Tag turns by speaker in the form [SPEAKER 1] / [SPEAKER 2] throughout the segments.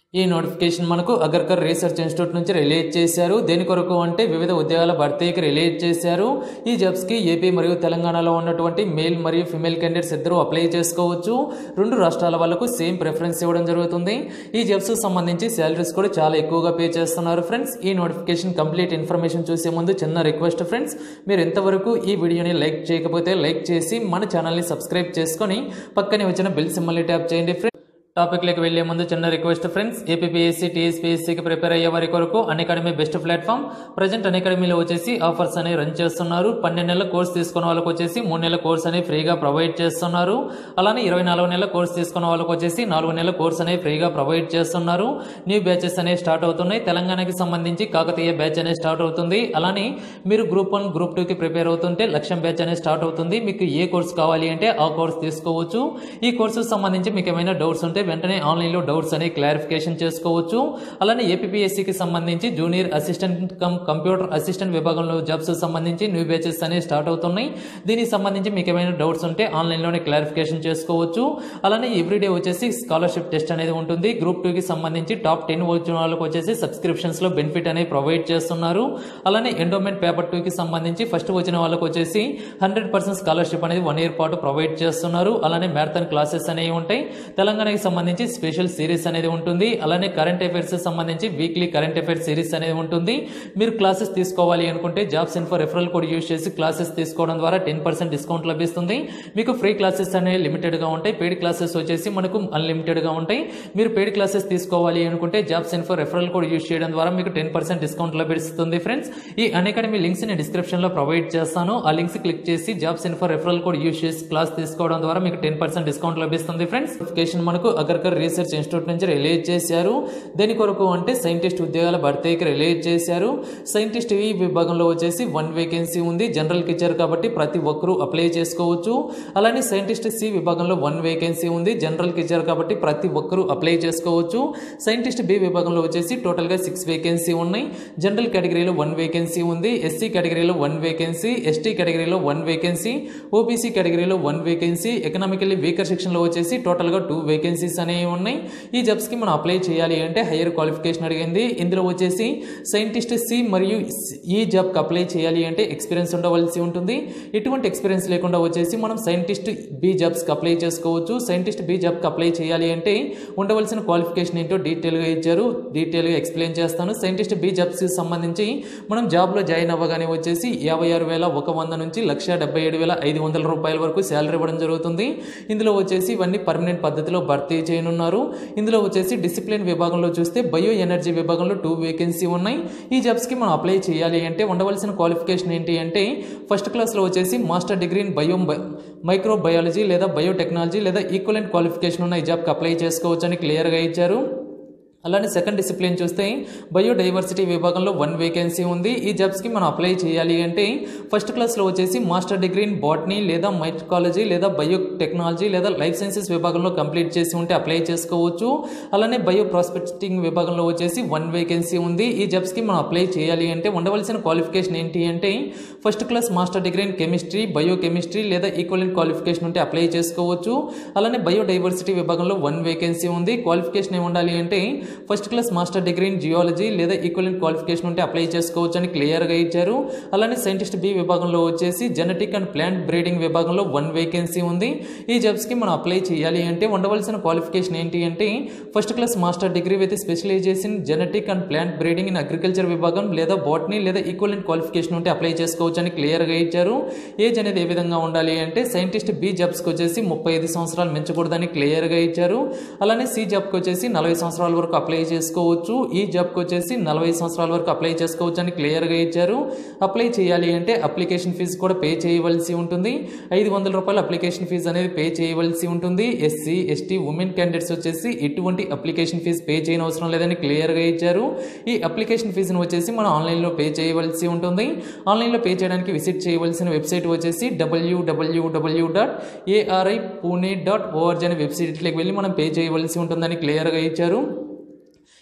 [SPEAKER 1] ఈ నోటిఫికేషన్ మనకు Agharkar research institute నుంచి రిలీజ్ చేశారు దేని కొరకు అంటే వివిధ ఉద్యోగాల భర్తీకి రిలీజ్ చేశారు ఈ జాబ్స్కి ఏపీ మరియు తెలంగాణలో ఉన్నటువంటి మేల్ మరియు ఫిమేల్ క్యాండిడేట్స్ ఇద్దరు అప్లై చేసుకోవచ్చు రెండు రాష్ట్రాల వాళ్ళకు సేమ్ ప్రిఫరెన్స్ ఇవ్వడం జరుగుతుంది ఈ జాబ్స్ సంబంధించి శాలరీస్ కూడా చాలా ఎక్కువగా పే చేస్తున్నారు ఫ్రెండ్స్ ఈ నోటిఫికేషన్ కంప్లీట్ ఇన్ఫర్మేషన్ చూసే ముందు చిన్న రిక్వెస్ట్ ఫ్రెండ్స్ మీరు ఎంతవరకు ఈ వీడియోని లైక్ చేయకపోతే లైక్ చేసి మన ఛానల్ని సబ్స్క్రైబ్ చేసుకొని పక్కనే వచ్చిన బెల్ సింబల్ని ట్యాప్ చేయండి ఫ్రెండ్స్ టాపిక్లోకి వెళ్లే ముందు చిన్న రిక్వెస్ట్ ఫ్రెండ్స్ ఏపీఎస్సీ టీఎస్పీఎస్సీకి ప్రిపేర్ అయ్యే వారి కొరకు అకాడమీ బెస్ట్ ప్లాట్ఫామ్ ప్రజెంట్ అకాడమీలో వచ్చేసి ఆఫర్స్ అనేవి రన్ చేస్తున్నారు పన్నెండు నెలల కోర్స్ తీసుకున్న వాళ్ళకి వచ్చేసి మూడు నెలల కోర్స్ అనేవి ఫ్రీగా ప్రొవైడ్ చేస్తున్నారు అలానే ఇరవై నాలుగు నెలల కోర్స్ తీసుకున్న వాళ్ళకి వచ్చేసి నాలుగు నెలల కోర్స్ అనేవి ఫ్రీగా ప్రొవైడ్ చేస్తున్నారు న్యూ బ్యాచెస్ అనేవి స్టార్ట్ అవుతున్నాయి తెలంగాణకి సంబంధించి కాకతీయ బ్యాచ్ అనేది స్టార్ట్ అవుతుంది అలానే మీరు గ్రూప్ వన్ గ్రూప్ టూకి ప్రిపేర్ అవుతుంటే లక్ష్యం బ్యాచ్ అనేది స్టార్ట్ అవుతుంది మీకు ఏ కోర్స్ కావాలి అంటే ఆ కోర్స్ తీసుకోవచ్చు ఈ కోర్సు సంబంధించి మీకు ఏమైనా డౌట్స్ ఉంటే వెంటనే ఆన్లైన్లో డౌట్స్ అనేవి క్లారిఫికేషన్ చేసుకోవచ్చు అలానే ఏపీఎస్సికి సంబంధించి junior assistant cum computer assistant విభాగంలో జాబ్స్ సంబంధించి న్యూ బ్యాచెస్ అనేవి స్టార్ట్ అవుతున్నాయి దీనికి సంబంధించి మీకు ఏమైనా డౌట్స్ ఉంటే ఆన్లైన్లోనే క్లారిఫికేషన్ చేసుకోవచ్చు అలానే ఎవ్రీడే వచ్చేసి స్కాలర్షిప్ టెస్ట్ అనేది ఉంటుంది గ్రూప్ టూకి సంబంధించి టాప్ టెన్ వచ్చిన వాళ్ళకి వచ్చేసి సబ్స్క్రిప్షన్స్లో బెనిఫిట్ అనేది ప్రొవైడ్ చేస్తున్నారు అలానే ఎండోమెంట్ పేపర్ టూకి సంబంధించి ఫస్ట్ వచ్చిన వాళ్ళకి వచ్చేసి హండ్రెడ్ పర్సెంట్ స్కాలర్షిప్ అనేది వన్ ఇయర్ పాటు ప్రొవైడ్ చేస్తున్నారు అలానే మ్యారథాన్ క్లాసెస్ అనేవి ఉంటాయి తెలంగాణకి సంబంధించి స్పెషల్ సిరీస్ అనేది ఉంటుంది అలానే కరెంట్ అఫైర్స్ సంబంధించి వీక్లీ కరెంట్ అఫైర్స్ సిరీస్ అనేది ఉంటుంది మీరు క్లాసెస్ తీసుకోవాలి అనుకుంటే jobs info referral code use చేసి క్లాసెస్ తీసుకోవడం ద్వారా టెన్ పర్సెంట్ డిస్కౌంట్ లభిస్తుంది మీకు ఫ్రీ క్లాసెస్ అనేవి లిమిటెడ్గా ఉంటాయి పెయిడ్ క్లాసెస్ వచ్చేసి మనకు అన్లిమిటెడ్గా ఉంటాయి మీరు పెయిడ్ క్లాసెస్ తీసుకోవాలి అనుకుంటే jobs info referral code use చేయడం ద్వారా మీకు టెన్ పర్సెంట్ డిస్కౌంట్ లభిస్తుంది ఫ్రెండ్స్ ఈ అకాడమీ లింక్స్ నేను డిస్క్రిప్షన్లో ప్రొవైడ్ చేస్తాను ఆ లింక్స్ క్లిక్ చేసి jobs info referral code use చేసి క్లాస్ తీసుకోవడం ద్వారా మీకు టెన్ పర్సెంట్ డిస్కౌంట్ లభిస్తుంది ఫ్రెండ్స్ నోటిఫికేషన్ మనకు అగర్కర్ రీసెర్చ్ ఇన్స్టిట్యూట్ నుంచి రిలీజ్ చేశారు దేని కొరకు అంటే సైంటిస్ట్ ఉద్యోగాల భర్తీకి రిలీజ్ చేశారు సైంటిస్ట్ ఈ విభాగంలో వచ్చేసి వన్ వేకెన్సీ ఉంది జనరల్కి ఇచ్చారు కాబట్టి ప్రతి ఒక్కరూ అప్లై చేసుకోవచ్చు అలానే సైంటిస్ట్ సి విభాగంలో వన్ వేకెన్సీ ఉంది జనరల్కి ఇచ్చారు కాబట్టి ప్రతి ఒక్కరూ అప్లై చేసుకోవచ్చు సైంటిస్ట్ బి విభాగంలో వచ్చేసి టోటల్గా సిక్స్ వేకెన్సీ ఉన్నాయి జనరల్ కేటగిరీలో వన్ వేకెన్సీ ఉంది SC category one vacancy ST category one vacancy OBC category one vacancy economically weaker సెక్షన్లో వచ్చేసి టోటల్గా టూ వేకెన్సీస్ అనేవి ఉన్నాయి ఈ జాబ్స్కి మనం అప్లై చేయాలి అంటే హయ్యర్ క్వాలిఫికేషన్ అడిగింది ఇందులో వచ్చేసి సైంటిస్ట్ సి మరియు ఈ జాబ్కి అప్లై చేయాలి అంటే ఎక్స్పీరియన్స్ ఉండవలసి ఉంటుంది ఎటువంటి ఎక్స్పీరియన్స్ లేకుండా వచ్చేసి మనం సైంటిస్ట్ బి జాబ్స్కి అప్లై చేసుకోవచ్చు సైంటిస్ట్ బి జాబ్కి అప్లై చేయాలి అంటే ఉండవలసిన క్వాలిఫికేషన్ ఏంటో డీటెయిల్గా ఇచ్చారు డీటెయిల్గా ఎక్స్ప్లెయిన్ చేస్తాను సైంటిస్ట్ బి జాబ్స్కి సంబంధించి మనం జాబ్లో జాయిన్ అవ్వగానే వచ్చేసి యాభై ఆరు వేల ఒక వంద నుంచి లక్ష డెబ్బై ఏడు వేల ఐదు వందల రూపాయల వరకు శాలరీ ఇవ్వడం జరుగుతుంది ఇందులో వచ్చేసి ఇవన్నీ పర్మనెంట్ పద్ధతిలో భర్తీ చేయనున్నారు ఇందులో వచ్చేసి డిసిప్లిన్ విభాగంలో చూస్తే బయో ఎనర్జీ విభాగంలో టూ వేకెన్సీ ఉన్నాయి ఈ జాబ్స్కి మనం అప్లై చేయాలి అంటే ఉండవలసిన క్వాలిఫికేషన్ ఏంటి అంటే ఫస్ట్ క్లాస్లో వచ్చేసి master degree in bio micro biology లేదా బయోటెక్నాలజీ లేదా ఈక్వలెంట్ క్వాలిఫికేషన్ ఉన్న ఈ జాబ్కి అప్లై చేసుకోవచ్చు అని క్లియర్గా ఇచ్చారు అలానే సెకండ్ డిసిప్లిన్ చూస్తే బయోడైవర్సిటీ విభాగంలో వన్ వేకెన్సీ ఉంది ఈ జాబ్స్కి మనం అప్లై చేయాలి అంటే ఫస్ట్ క్లాస్లో వచ్చేసి మాస్టర్ డిగ్రీ ఇన్ బాటనీ లేదా మైట్కాలజీ లేదా బయోటెక్నాలజీ లేదా లైఫ్ సైన్సెస్ విభాగంలో కంప్లీట్ చేసి ఉంటే అప్లై చేసుకోవచ్చు అలానే బయో ప్రాస్పెక్టింగ్ విభాగంలో వచ్చేసి వన్ వేకెన్సీ ఉంది ఈ జాబ్స్కి మనం అప్లై చేయాలి అంటే ఉండవలసిన క్వాలిఫికేషన్ ఏంటి అంటే first class master degree in chemistry bio chemistry లేదా ఈక్వలెంట్ క్వాలిఫికేషన్ ఉంటే అప్లై చేసుకోవచ్చు అలానే బయోడైవర్సిటీ విభాగంలో వన్ వేకెన్సీ ఉంది క్వాలిఫికేషన్ ఏమి ఉండాలి అంటే first class master degree in geology లేదా ఈక్వలెంట్ క్వాలిఫికేషన్ ఉంటే అప్లై చేసుకోవచ్చు అని క్లియర్గా ఇచ్చారు అలానే సైంటిస్ట్ బి విభాగంలో వచ్చేసి జెనెటిక్ అండ్ ప్లాంట్ బ్రీడింగ్ విభాగంలో వన్ వేకెన్సీ ఉంది ఈ జాబ్స్కి మనం అప్లై చేయాలి అంటే ఉండవలసిన క్వాలిఫికేషన్ ఏంటి అంటే first class master degree with specialization genetic and plant breeding in agriculture విభాగం లేదా బాటనీ లేదా ఈక్వలెంట్ క్వాలిఫికేషన్ ఉంటే అప్లై చేసుకోవచ్చు అని క్లియర్గా ఇచ్చారు ఏజ్ అనేది ఏ విధంగా ఉండాలి అంటే సైంటిస్ట్ బి జాబ్స్కి వచ్చేసి ముప్పై ఐదు సంవత్సరాలు మించకూడదని క్లియర్గా ఇచ్చారు అలానే సి జాబ్కి వచ్చేసి నలభై సంవత్సరాల వరకు అప్లై చేసుకోవచ్చు ఈ జాబ్కి వచ్చేసి నలభై సంవత్సరాల వరకు అప్లై చేసుకోవచ్చు అని క్లియర్గా ఇచ్చారు అప్లై చేయాలి అంటే అప్లికేషన్ ఫీజు కూడా పే చేయవలసి ఉంటుంది ఐదు వందల రూపాయల అప్లికేషన్ ఫీజు అనేది పే చేయవలసి ఉంటుంది ఎస్సీ ఎస్టీ ఉమెన్ క్యాండిడేట్స్ వచ్చేసి ఎటువంటి అప్లికేషన్ ఫీజు పే చేయని అవసరం లేదని క్లియర్గా ఇచ్చారు ఈ అప్లికేషన్ ఫీజును వచ్చేసి మనం ఆన్లైన్లో పే చేయవలసి ఉంటుంది ఆన్లైన్లో పే చేయడానికి విజిట్ చేయవలసిన వెబ్సైట్ వచ్చేసి డబ్ల్యూడబ్ల్యూడబ్ల్యూ dot ARI Pune dot org అనే వెబ్సైట్లోకి వెళ్ళి మనం పే చేయవలసి ఉంటుందని క్లియర్గా ఇచ్చారు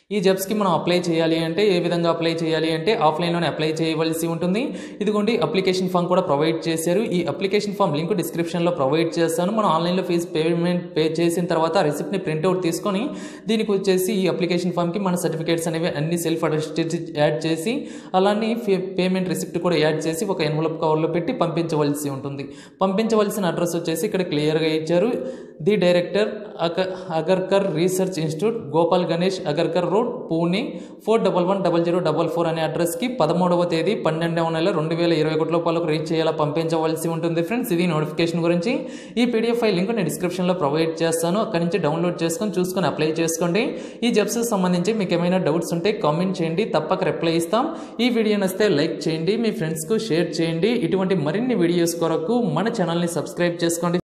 [SPEAKER 1] ఈ జాబ్స్కి మనం అప్లై చేయాలి అంటే ఏ విధంగా అప్లై చేయాలి అంటే ఆఫ్లైన్లోనే అప్లై చేయవలసి ఉంటుంది ఇదిగోండి అప్లికేషన్ ఫామ్ కూడా ప్రొవైడ్ చేశారు ఈ అప్లికేషన్ ఫామ్ లింక్ డిస్క్రిప్షన్లో ప్రొవైడ్ చేస్తాను మనం ఆన్లైన్లో ఫీజు పేమెంట్ పే చేసిన తర్వాత రిసిప్ట్ని ప్రింట్అవుట్ తీసుకొని దీనికి వచ్చేసి ఈ అప్లికేషన్ ఫామ్కి మన సర్టిఫికేట్స్ అనేవి అన్ని సెల్ఫ్ అటెస్టెడ్ యాడ్ చేసి అలానే పేమెంట్ రిసిప్ట్ కూడా యాడ్ చేసి ఒక ఎన్వలప్ కవర్లో పెట్టి పంపించవలసి ఉంటుంది పంపించవలసిన అడ్రస్ వచ్చేసి ఇక్కడ క్లియర్గా ఇచ్చారు ది డైరెక్టర్ అగ Agharkar research institute Gopal Ganesh Agharkar road Pune four double one double zero double four అనే అడ్రస్కి పదమూడవ తేదీ పన్నెండవ నెల రెండు వేల ఇరవై ఒకటి లోపలకు రీచ్ చేయాలా పంపించవలసి ఉంటుంది ఫ్రెండ్స్ ఇది నోటిఫికేషన్ గురించి ఈ పీడిఎఫ్ ఫైల్ లింక్ నేను డిస్క్రిప్షన్లో ప్రొవైడ్ చేస్తాను అక్కడి నుంచి డౌన్లోడ్ చేసుకొని చూసుకొని అప్లై చేసుకోండి ఈ జబ్స్ సంబంధించి మీకు ఏమైనా డౌట్స్ ఉంటే కామెంట్ చేయండి తప్పక రిప్లై ఇస్తాం ఈ వీడియో నచ్చితే లైక్ చేయండి మీ ఫ్రెండ్స్కు షేర్ చేయండి ఇటువంటి మరిన్ని వీడియోస్ కొరకు మన ఛానల్ని సబ్స్క్రైబ్ చేసుకోండి